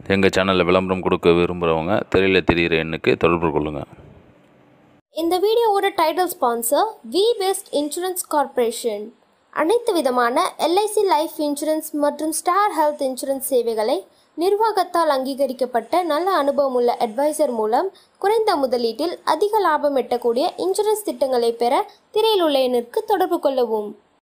எங்கள் சேனலில் விளம்பரம் கொடுக்க விரும்புகிறவங்க திரையில் தெரிகிற எண்ணுக்கு தொடர்பு கொள்ளுங்கள் இந்த வீடியோவோட title sponsor V best insurance corporation அனைத்து விதமான எல்ஐசி லைஃப் இன்சூரன்ஸ் மற்றும் ஸ்டார் ஹெல்த் இன்சூரன்ஸ் சேவைகளை நிர்வாகத்தால் அங்கீகரிக்கப்பட்ட நல்ல அனுபவம் உள்ள அட்வைசர் மூலம் குறைந்த முதலீட்டில் அதிக லாபம் எட்டக்கூடிய இன்சூரன்ஸ் திட்டங்களை பெற திரையில் உள்ள எண்ணிற்கு தொடர்பு கொள்ளவும்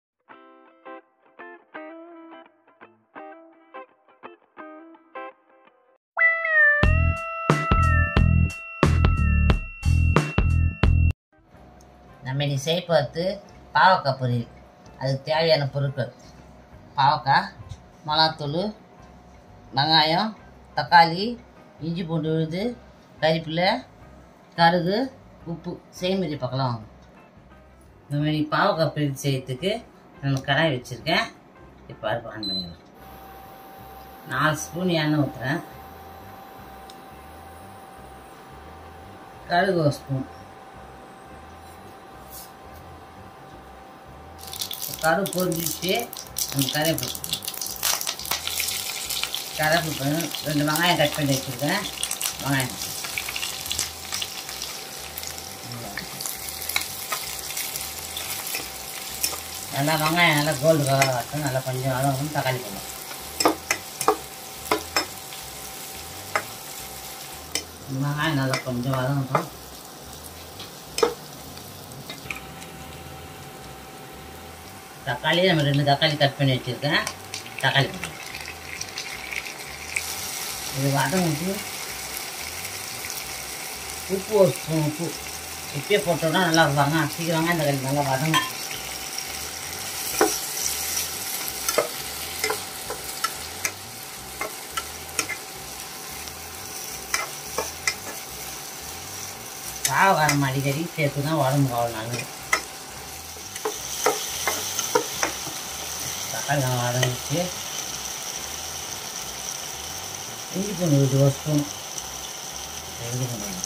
நம்ம இன்னைக்கு செய்ய பார்த்து பாவக்காய் பொரியல் அதுக்கு தேவையான பொருட்கள் பாவக்காய் மிளகாத்தூள் வெங்காயம் தக்காளி இஞ்சி பூண்டு விழுது கறிப்பில்லை கடுகு உப்பு செய்முறை பார்க்கலாம் வாங்க நம்ம இன்னைக்கு பாவக்காய் பொரியல் செய்யறதுக்கு நான் கடாய் வச்சுருக்கேன் இப்போ அடுப்பு ஆன் பண்ணிடலாம் நாலு ஸ்பூன் எண்ணெய் ஊற்றுறேன் கடுகு ஒரு ஸ்பூன் கரு பொரிஞ்சிச்சு அந்த கருவேப்பிலை கருவேப்பிலை பண்ணி ரெண்டு வெங்காயம் கட் பண்ணி வச்சுருக்கேன் வெங்காயம் நல்லா வெங்காயம் நல்லா கோல்டு கலர் ஆட்டும் நல்லா கொஞ்சம் வதங்கணும் தக்காளி போடணும் வெங்காயம் நல்லா கொஞ்சம் வதங்கட்டும் தக்காளி நம்ம ரெண்டு தக்காளி கட் பண்ணி வச்சுருக்கேன் தக்காளி போடுறேன். இது வதங்கிட்டு உப்பு ஒரு ஸ்பூன் உப்பு உப்பே போட்டோம்னா நல்லா வாங்க சீக்கிரம் இந்த தக்காளி நல்லா வதங்கும் பாவக்காரம் அடிக்கடி சேர்த்து தான் உடம்புக்கு அவ்வளோ நல்லது தக்காளி நல்லா வதங்கிச்சு இஞ்சி பூண்டு விழுது ஒரு ஸ்பூன் இஞ்சி பூண்டு விழுது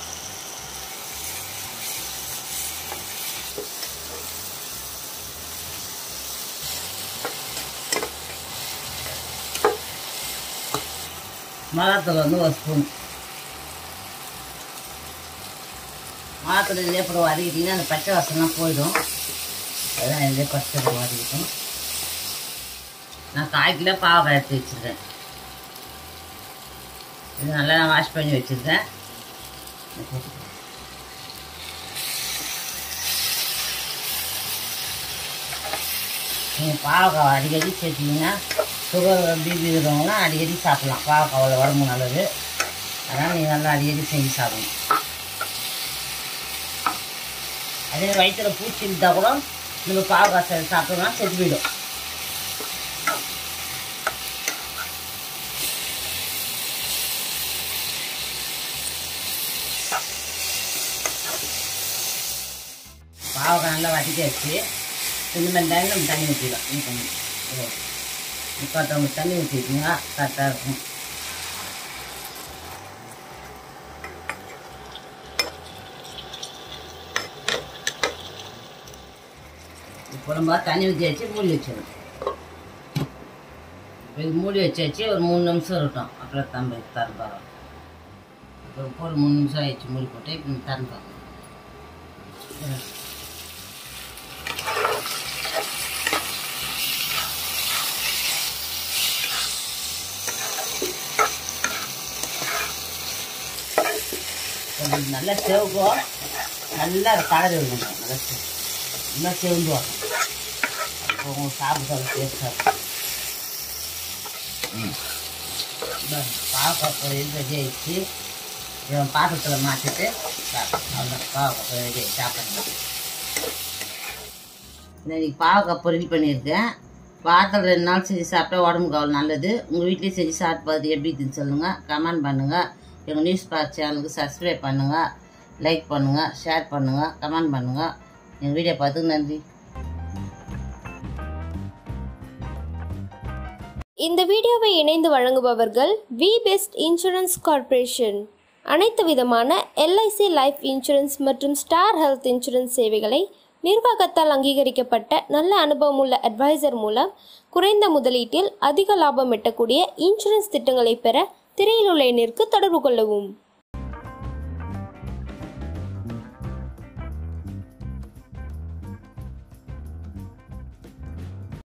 மிளகாத்தூள் வந்து ஒரு ஸ்பூன் மிளகாத்தூள் இதிலே போட்டு வதக்கிட்டிங்கன்னா அந்த பச்சை வாசம்லாம் போயிடும் அதான் இதிலே பச்சை வதக்கிட்டோம் நான் கால் கிலோ பாவக்காய் எடுத்து வச்சுருக்கேன் இது நல்லா நான் வாஷ் பண்ணி வச்சுருக்கேன் நீங்கள் பாவக்காய் அடிக்கடி சேர்த்திங்கன்னா சுகர் பிபி இருக்கிறவங்களாம் அடிக்கடி சாப்பிட்லாம் பாவக்காய் அவ்வளோ உடம்பு நல்லது அதனால் நீங்கள் நல்லா அடிக்கடி செஞ்சு சாப்பிடணும் அதே வயிற்றுல பூச்சி இருந்தால் கூட நம்ம பாவக்காய் சாப்பிட்டோம்னா செத்து போயிடும் பாவக்காய் நல்லா வதக்கி வச்சு இந்த மாதிரி டைம் நம்ம தண்ணி ஊற்றிடலாம் இது பண்ணி முக்கால் தண்ணி ஊற்றிட்டிங்கன்னா கரெக்டாக இருக்கும் இப்போ நம்ம தண்ணி ஊற்றி வச்சு மூடி வச்சிடணும் இப்போ இது மூடி வச்சு வச்சு ஒரு மூணு நிமிஷம் இருக்கட்டும் அப்புறம் தம்பி திறந்து பார்க்கலாம் இப்போ போட்டு மூணு நிமிஷம் ஆயிடுச்சு மூடி போட்டு இப்போ திறந்து பார்க்கலாம் கொஞ்சம் நல்லா செவக்கும் நல்லா கலர் இருக்கணும் நல்லா செவ- நல்லா செவந்து வரும் அப்போ உங்களுக்கு சாப்பிட்டு டேஸ்டாக இருக்கும் இந்த பாவக்காய் பொரியல் ரெடி ஆயிடுச்சு இதை பாத்திரத்தில் மாற்றிட்டு அவ்வளோ பாவக்காய் பொரியல் ரெடி ஆயிடுச்சு சாப்பிடுங்க இன்னைக்கு பாவக்காய் பொரியல் பண்ணியிருக்கேன் வாரத்தில் ரெண்டு நாள் செஞ்சு சாப்பிட்டா உடம்புக்கு அவ்வளோ நல்லது உங்கள் வீட்லேயும் செஞ்சு சாப்பிட்டு பார்த்து எப்படி இருக்குன்னு சொல்லுங்கள் கமெண்ட் பண்ணுங்கள் எங்கள் நியூஸ் பார்ட் சேனலுக்கு சப்ஸ்கிரைப் பண்ணுங்கள் லைக் பண்ணுங்கள் ஷேர் பண்ணுங்கள் கமெண்ட் பண்ணுங்கள் எங்கள் வீடியோ பார்த்துக்கு நன்றி இந்த வீடியோவை இணைந்து வழங்குபவர்கள் வி பெஸ்ட் இன்சூரன்ஸ் கார்ப்பரேஷன் அனைத்து விதமான எல்ஐசி லைஃப் இன்சூரன்ஸ் மற்றும் ஸ்டார் ஹெல்த் இன்சூரன்ஸ் சேவைகளை நிர்வாகத்தால் அங்கீகரிக்கப்பட்ட நல்ல அனுபவம் உள்ள அட்வைசர் மூலம் குறைந்த முதலீட்டில் அதிக லாபம் எட்டக்கூடிய இன்சூரன்ஸ் திட்டங்களை பெற திரையில் உள்ள எண்ணிற்கு தொடர்பு கொள்ளவும்